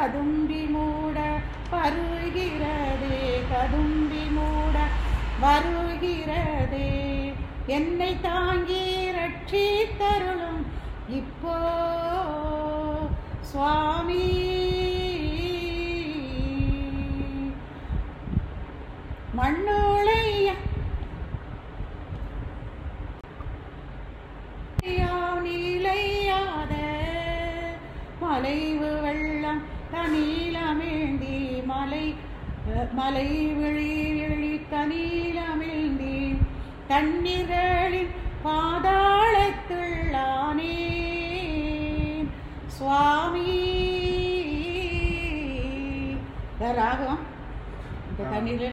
கதும்பி மூட வருகிறதே கதும்பி மூட வருகிறதே என்னை தாங்கி ரட்சித்தருளும் இப்போ சுவாமி மண்ணுளைய நிலையாத மலைவு வெள்ளம் தனீலமிழ்ந்தி மலை மலை விழி விழி தனீலமிழ்ந்தி தண்ணீர்களின் பாதாளத்துள்ளானே சுவாமி இந்த ராகம் இந்த தண்ணீர்